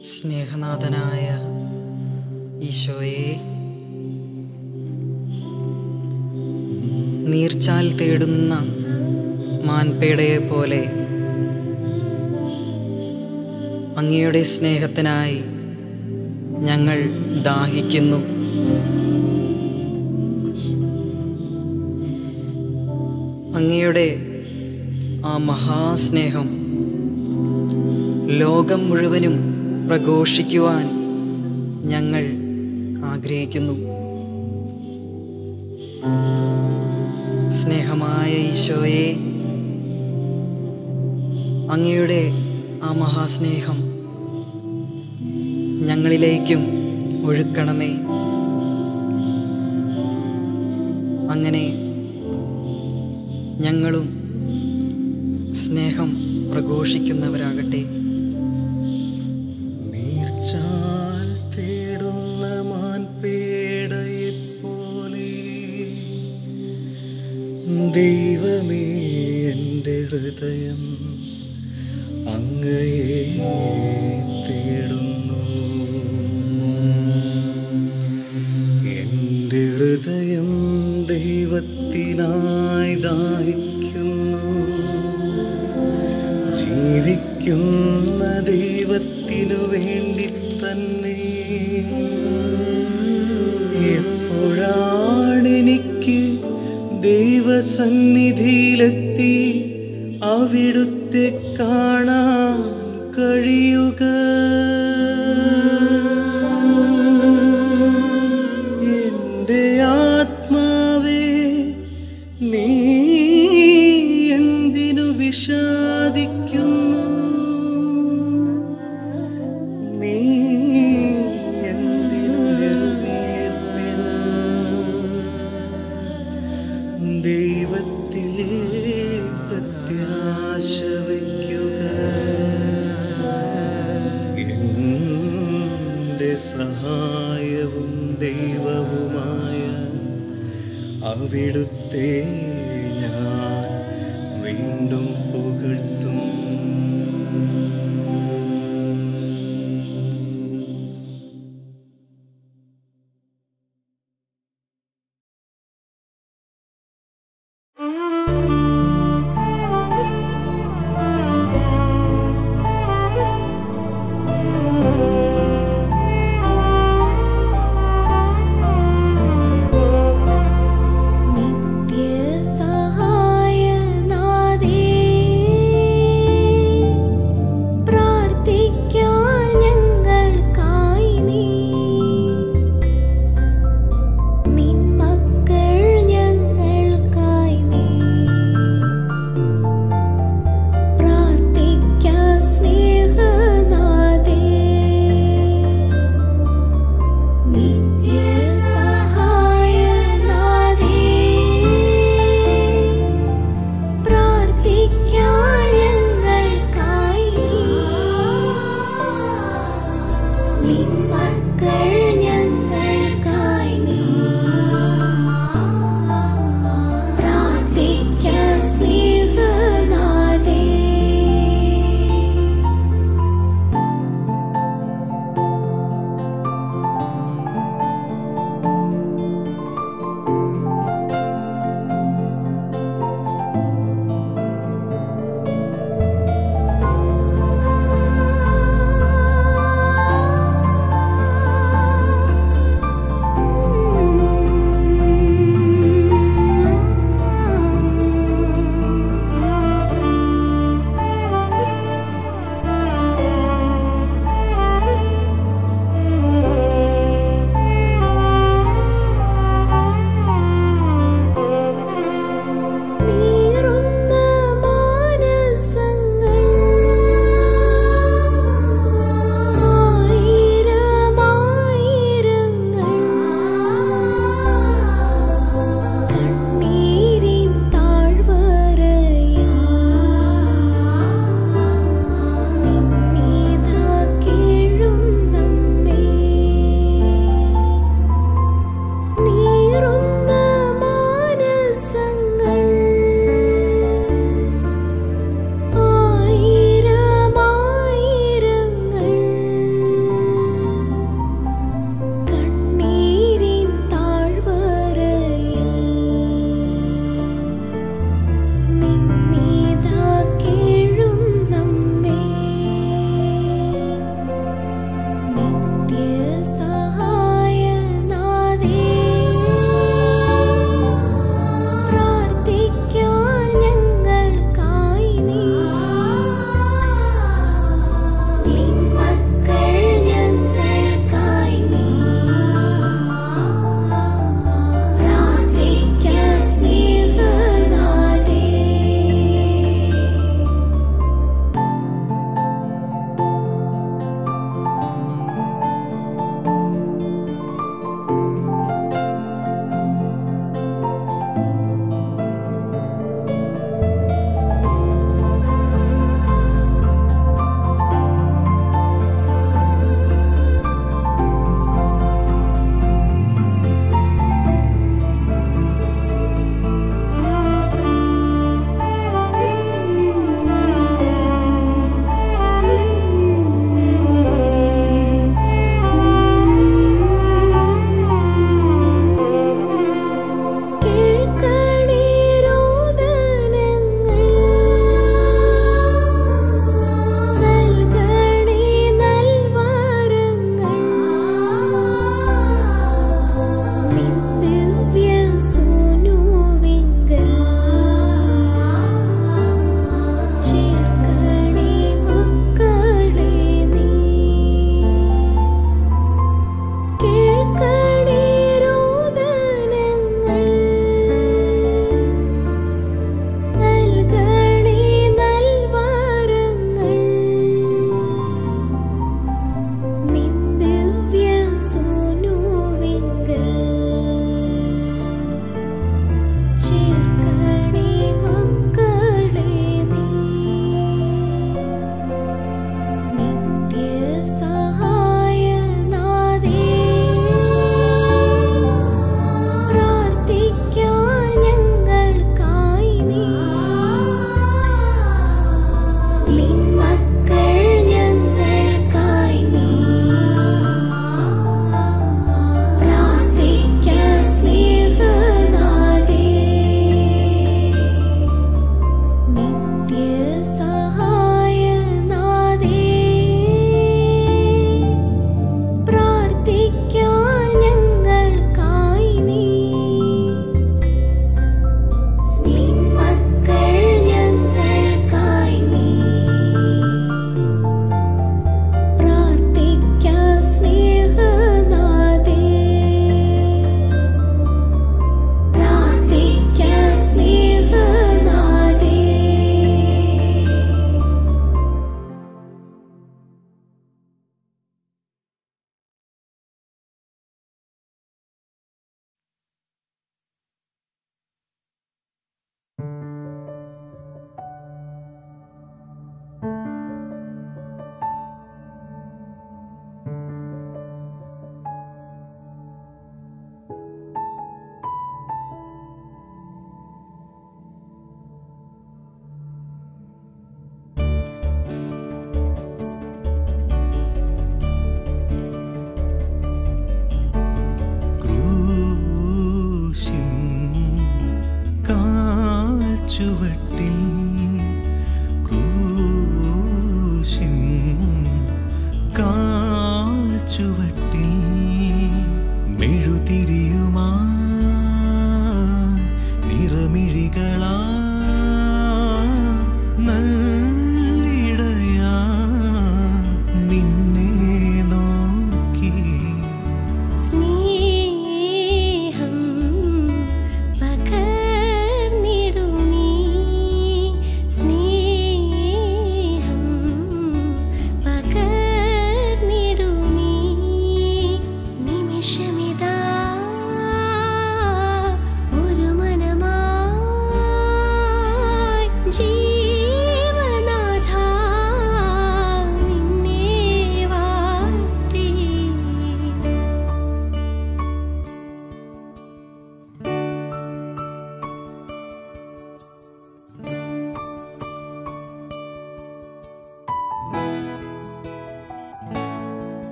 സ്നേഹനാഥനായ ഈശോയെ നീർച്ചാൽ തേടുന്ന മാൻപേടയെ പോലെ അങ്ങയുടെ സ്നേഹത്തിനായി ഞങ്ങൾ ദാഹിക്കുന്നു അങ്ങയുടെ ആ മഹാസ്നേഹം ലോകം മുഴുവനും പ്രഘോഷിക്കുവാൻ ഞങ്ങൾ ആഗ്രഹിക്കുന്നു സ്നേഹമായ ഈശോയെ അങ്ങയുടെ ആ മഹാസ്നേഹം ഞങ്ങളിലേക്കും ഒഴുക്കണമേ അങ്ങനെ ഞങ്ങളും സ്നേഹം പ്രഘോഷിക്കുന്നവരാകട്ടെ നീർച്ചാൽ തേടുന്ന മാൻപേടയെ പോലെ ദൈവമേ എൻ്റെ ഹൃദയം അങ്ങയെ തേടുന്നു എൻ്റെ ഹൃദയം ദൈവത്തിനായി ദാഹിക്കുന്നു ജീവിക്കുന്ന ദൈവത്തിനു വേണ്ടി തന്നെ എപ്പോഴാണെനിക്ക് ദൈവസന്നിധിയിലെത്തി അവിടുത്തെ കാണാൻ കഴിയുക എൻ്റെ ആത്മാവേ നീ എന്തിനു വിഷാദിക്കുന്നു നീ എന്തിനു നിർവീർപ്പിടുന്നു ദൈവത്തിൽ പ്രത്യാശ വയ്ക്കുക എൻ്റെ സഹായവും ദൈവവുമായ അവിടുത്തെ ഞാൻ വീണ്ടും പുകഴ്ത്തും നിത്യസഹായനാദേ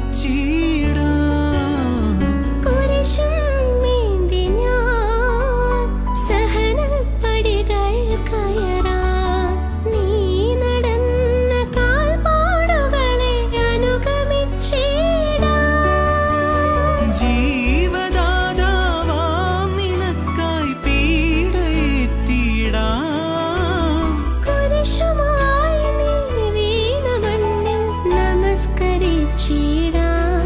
കുരിശുമേന്തി ഞാൻ സഹനപ്പടികൾ കയറാൻ നീ നടന്ന കാൽപ്പാടുകളെ അനുഗമിച്ചിടാം ജീവദാതാവാം നിനക്കായി പീഡയേറ്റിടാം കുരിശുമായി നീ വീണ മണ്ണിൽ നമസ്കരിച്ചിടാം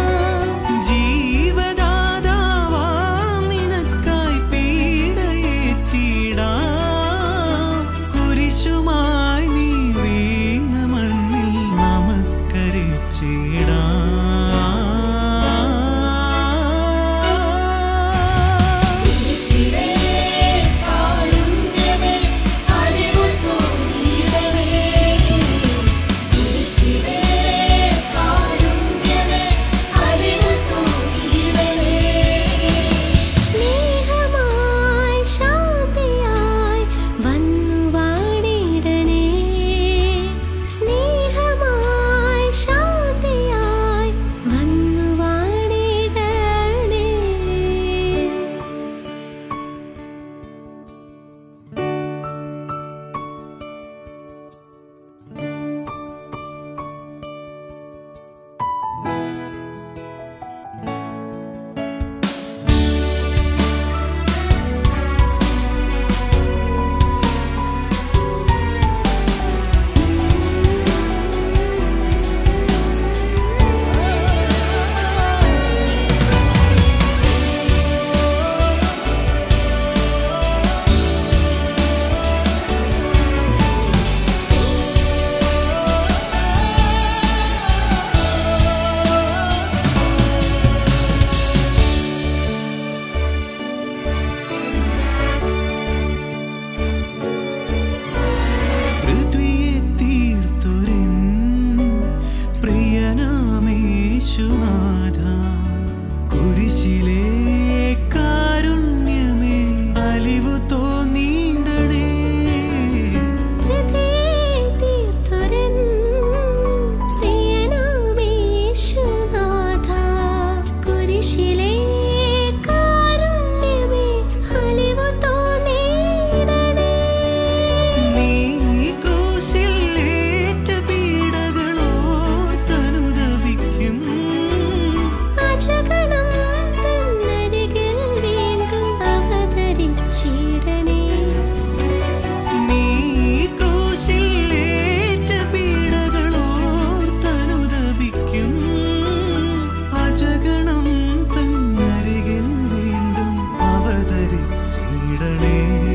ജീവദാതാവാം നിനക്കായി പീഡയേറ്റിടാം കുരിശുമായി നീ വീണ മണ്ണിൽ നമസ്കരിച്ചിടാം സ്നേഹമായി ശാന്തിയായി വന്നു വാണിടണേ സ്നേഹമായി ശാന്തിയായി വന്നു വാണിടണേ പൃഥ്വിയെ തീർത്തൊരിൻ പ്രിയനാമേശുനാഥ കുരിശിലെ കാരുണ്യമേ അലിവു തോന്നിയിടണേ ഹൃദയേ തീർത്തൊരൻ പ്രിയനാമേശുനാഥ കുരിശിലെ കാരുണ്യമേ അലിവു തോന്നിയിടണേ നീ ക്രൂശിൽ ഏറ്റ പീഡകളോർത്തനുദപിക്കും അജഗണം തന്നരികിൽ വീണ്ടും അവതരിച്ചിടണേ നീ ക്രൂശിൽ ഏറ്റ പീഡകളോർത്തനുദപിക്കും അജഗണം തന്നരികിൽ വീണ്ടും അവതരിച്ചിടണേ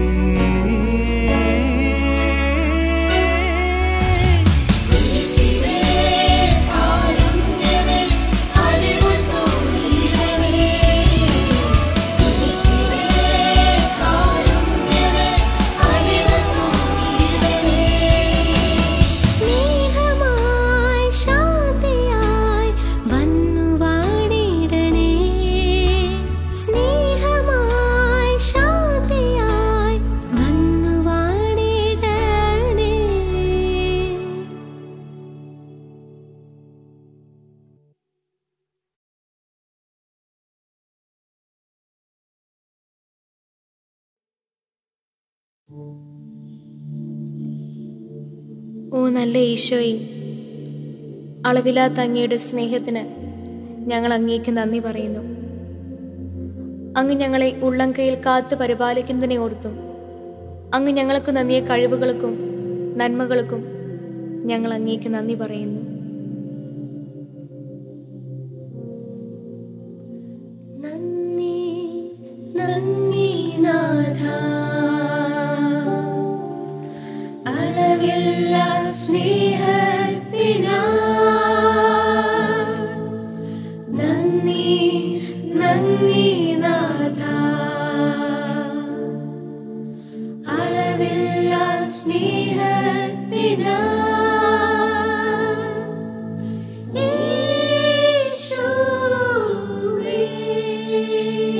സ്നേഹമായി ശാന്തിയായി വന്നു വാണിടണേ സ്നേഹമായി ശാന്തിയായി വന്നു വാണിടണേ ഓ നല്ല ഈശോയെ അളവില്ലാത്ത അങ്ങയുടെ സ്നേഹത്തിന് ഞങ്ങൾ അങ്ങേക്ക് നന്ദി പറയുന്നു അങ്ങ് ഞങ്ങളെ ഉള്ളംകൈയിൽ കാത്തു പരിപാലിക്കുന്നതിനെ ഓർത്തും അങ്ങ് ഞങ്ങൾക്ക് നന്ദിയ കഴിവുകൾക്കും നന്മകൾക്കും ഞങ്ങൾ അങ്ങേക്ക് നന്ദി പറയുന്നു നന്ദി നന്ദി നാഥ അളവില്ല സ്നേഹത്തിനാ നന്ദി നന്ദി നാഥ അളവില്ല സ്നേഹത്തിനാ യേശുവേ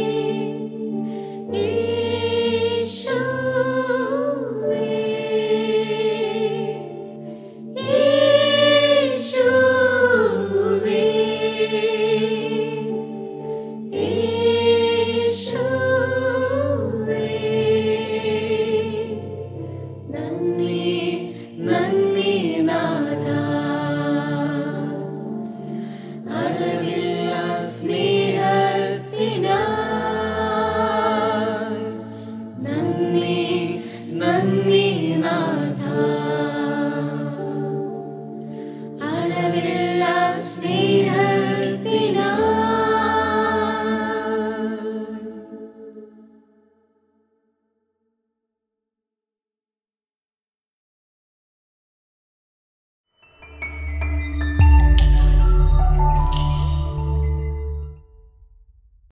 നാഥ